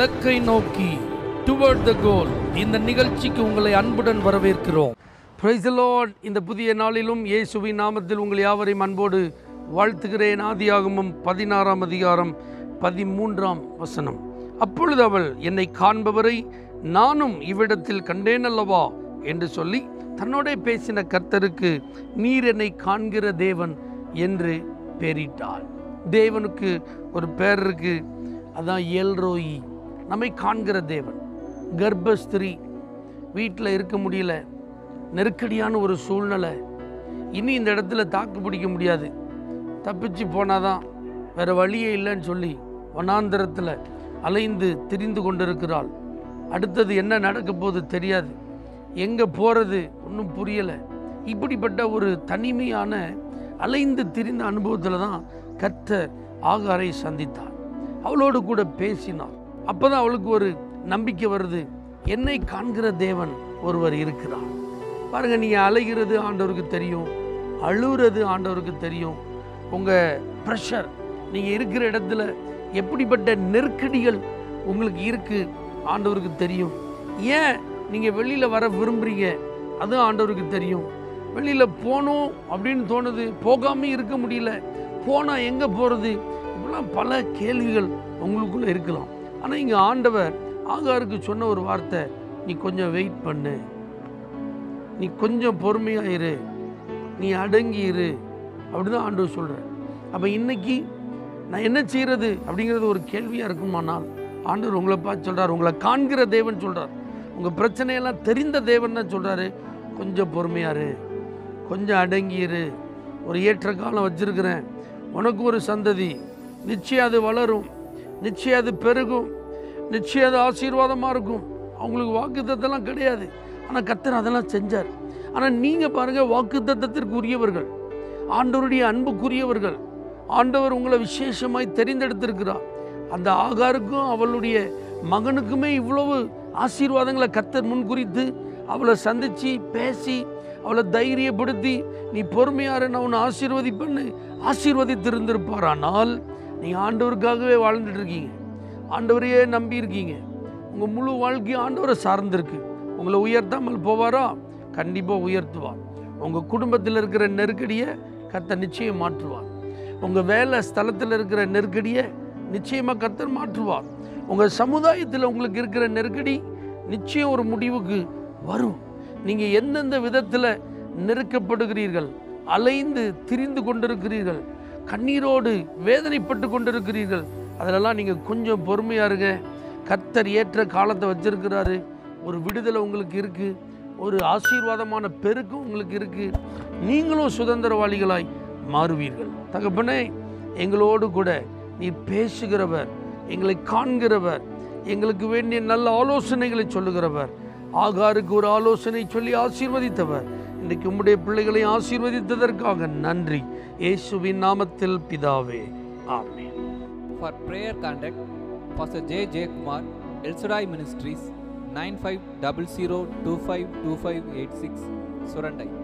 இலக்கை நோக்கி டுவர்ட் த கோல் இந்த நிகழ்ச்சிக்கு உங்களை அன்புடன் வரவேற்கிறோம் பிரைஸ் லார்ட் இந்த புதிய நாளிலும் இயேசுவின் நாமத்தில் உங்கள் யாவரையும் அன்போடு வாழ்த்துகிறேன் ஆதியாகமம் பதினாறாம் அதிகாரம் பதிமூன்றாம் வசனம் அப்பொழுது அவள் என்னை காண்பவரை நானும் இவ்விடத்தில் கண்டேன் அல்லவா என்று சொல்லி தன்னோட பேசின கர்த்தருக்கு நீர் என்னை காண்கிற தேவன் என்று பெயரிட்டாள் தேவனுக்கு ஒரு பேர் இருக்கு அதான் எல்ரோயி நம்மை காண்கிற தேவன் கர்ப்பஸ்திரி வீட்டில் இருக்க முடியல நெருக்கடியான ஒரு சூழ்நிலை இனி இந்த இடத்துல தாக்கு பிடிக்க முடியாது தப்பிச்சு போனாதான் வேற வழியே இல்லைன்னு சொல்லி வனாந்திரத்தில் அலைந்து திரிந்து கொண்டிருக்கிறாள் அடுத்தது என்ன நடக்க போகுது தெரியாது எங்கே போகிறது ஒன்றும் புரியலை இப்படிப்பட்ட ஒரு தனிமையான அலைந்து திரிந்த அனுபவத்தில் தான் கர்த்தர் ஆகாரை சந்தித்தார் அவளோடு கூட பேசினார் அப்போ தான் அவளுக்கு ஒரு நம்பிக்கை வருது என்னை காண்கிற தேவன் ஒருவர் இருக்கிறார் பாருங்க நீங்கள் அலைகிறது ஆண்டவருக்கு தெரியும் அழுகிறது ஆண்டவருக்கு தெரியும் உங்கள் ப்ரெஷர் நீங்கள் இருக்கிற இடத்துல எப்படிப்பட்ட நெருக்கடிகள் உங்களுக்கு இருக்கு ஆண்டவருக்கு தெரியும் ஏன் நீங்கள் வெளியில் வர விரும்புகிறீங்க அதுவும் ஆண்டவருக்கு தெரியும் வெளியில் போகணும் அப்படின்னு தோணுது போகாமல் இருக்க முடியல போனால் எங்கே போகிறது இப்படிலாம் பல கேள்விகள் உங்களுக்குள்ளே இருக்கலாம் ஆனால் இங்கே ஆண்டவர் ஆகாருக்கு சொன்ன ஒரு வார்த்தை நீ கொஞ்சம் வெயிட் பண்ணு நீ கொஞ்சம் பொறுமையாக இரு நீ அடங்கி இரு அப்படிதான் ஆண்டவர் சொல்கிறார் அப்போ இன்னைக்கு நான் என்ன செய்கிறது அப்படிங்கிறது ஒரு கேள்வியாக இருக்குமானால் ஆண்டவர் உங்களை பார்த்து சொல்கிறார் உங்களை காண்கிற தேவன் சொல்கிறார் உங்கள் பிரச்சனையெல்லாம் தெரிந்த தேவன் தான் சொல்கிறாரு கொஞ்சம் பொறுமையாரு கொஞ்சம் அடங்கியிரு ஒரு ஏற்ற காலம் வச்சிருக்கிறேன் உனக்கு ஒரு சந்ததி நிச்சயம் அது வளரும் நிச்சயம் அது பெருகும் நிச்சயம் அது ஆசீர்வாதமாக இருக்கும் அவங்களுக்கு வாக்குத்தத்தெல்லாம் கிடையாது ஆனால் கத்தர் அதெல்லாம் செஞ்சார் ஆனால் நீங்கள் பாருங்கள் வாக்குத்தத்தத்திற்கு உரியவர்கள் ஆண்டவருடைய அன்புக்குரியவர்கள் ஆண்டவர் உங்களை விசேஷமாய் தெரிந்தெடுத்திருக்கிறார் அந்த ஆகாருக்கும் அவளுடைய மகனுக்குமே இவ்வளவு ஆசீர்வாதங்களை கத்தர் முன்குறித்து அவளை சந்தித்து பேசி அவளை தைரியப்படுத்தி நீ பொறுமையார நான் உன்னை ஆசீர்வதிப்பேன்னு ஆசீர்வதித்திருந்திருப்பார் ஆனால் நீங்கள் ஆண்டவருக்காகவே வாழ்ந்துட்டு இருக்கீங்க ஆண்டவரையே நம்பி இருக்கீங்க உங்கள் முழு வாழ்க்கையும் ஆண்டவரை சார்ந்திருக்கு உங்களை உயர்த்தாமல் போவாரா கண்டிப்பாக உயர்த்துவார் உங்கள் குடும்பத்தில் இருக்கிற நெருக்கடியை கத்த நிச்சயம் மாற்றுவார் உங்கள் வேலை ஸ்தலத்தில் இருக்கிற நெருக்கடியை நிச்சயமாக கத்தர் மாற்றுவார் உங்கள் சமுதாயத்தில் உங்களுக்கு இருக்கிற நெருக்கடி நிச்சயம் ஒரு முடிவுக்கு வரும் நீங்கள் எந்தெந்த விதத்தில் நெருக்கப்படுகிறீர்கள் அலைந்து திரிந்து கொண்டிருக்கிறீர்கள் கண்ணீரோடு வேதனைப்பட்டு கொண்டிருக்கிறீர்கள் அதிலெல்லாம் நீங்கள் கொஞ்சம் பொறுமையாக இருங்க கர்த்தர் ஏற்ற காலத்தை வச்சிருக்கிறாரு ஒரு விடுதலை உங்களுக்கு இருக்குது ஒரு ஆசீர்வாதமான பெருக்கும் உங்களுக்கு இருக்குது நீங்களும் சுதந்திரவாளிகளாய் மாறுவீர்கள் தகப்பனே எங்களோடு கூட நீர் பேசுகிறவர் எங்களை காண்கிறவர் எங்களுக்கு வேண்டிய நல்ல ஆலோசனைகளை சொல்லுகிறவர் ஆகாருக்கு ஒரு ஆலோசனை சொல்லி ஆசீர்வதித்தவர் இன்றைக்கு உம்முடைய பிள்ளைகளை ஆசீர்வதித்ததற்காக நன்றி இயேசுவின் நாமத்தில் பிதாவே ஆமென் For prayer contact, Pastor J. J. Kumar, El Shaddai Ministries, 9500252586, Surandai.